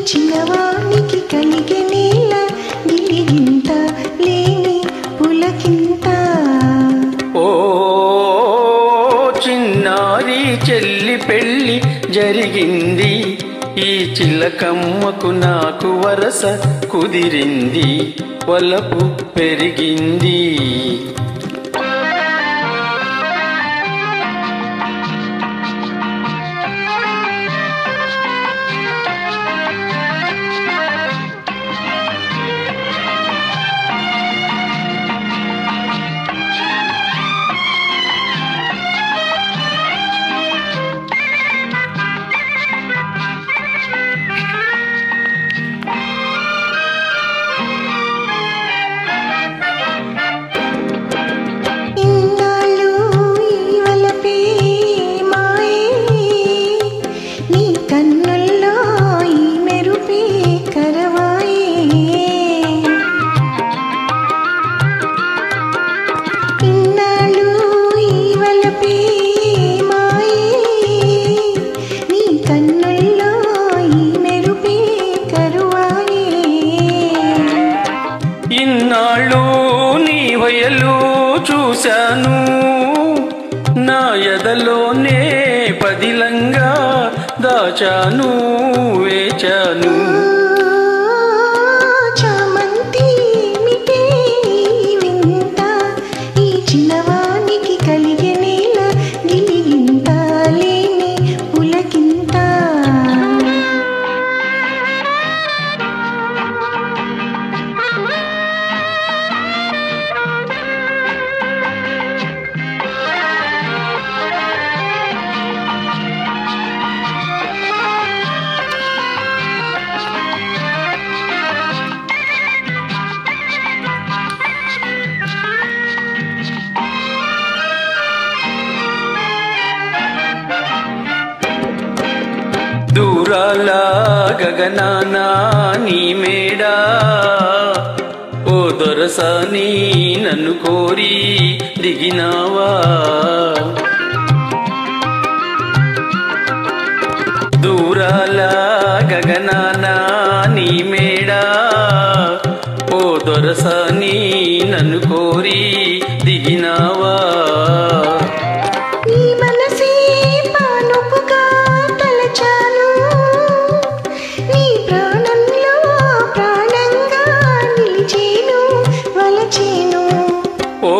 చిన్నవానికి కలిగే నేల గిలిగింత లేని పులకింత ఓ చిన్నారి చెల్లి పెళ్ళి జరిగింది ఈ చిలకమ్మకు నాకు వరస కుదిరింది వలపు పెరిగింది ఇన్నాళ్ళు ఈ వలపే మాయే నీ కన్నుల్లో ఈ మెరుపే కరవాయే ఇన్నాళ్ళు ఈ వలపే మాయే నీ కన్నుల్లో ఈ మెరుపే కరువాయే ఇన్నాళ్ళు నీ వయలు చూశాను నా ఎదలోనే పదిలంగా దాచాను వేచాను చామంతి మిటే వింత ఈ చిన్నవానికి కలిగే నేల గిలిగింత లేని పులకింత దూరాల గగనాన నీ మేడా ఓ దొరసాని నన్ను కోరి దిగినావా దూరాల గగనాన నీ మేడా ఓ దొరసాని నన్ను కోరి దిగినావా నీ మనసే పానుపుగా తలచాను నీ ప్రాణంలో ప్రాణంగా నిలిచేను వలచేను ఓ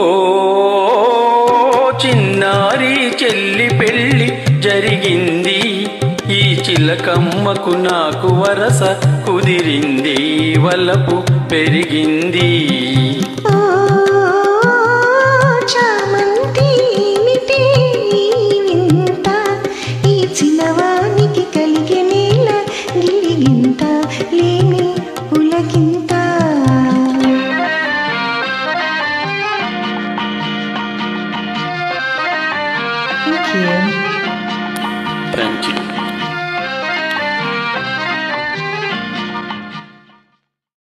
చిన్నారి చెల్లి పెళ్ళి జరిగింది ఈ చిలకమ్మకు నాకు వరస కుదిరింది వలపు పెరిగింది ఓ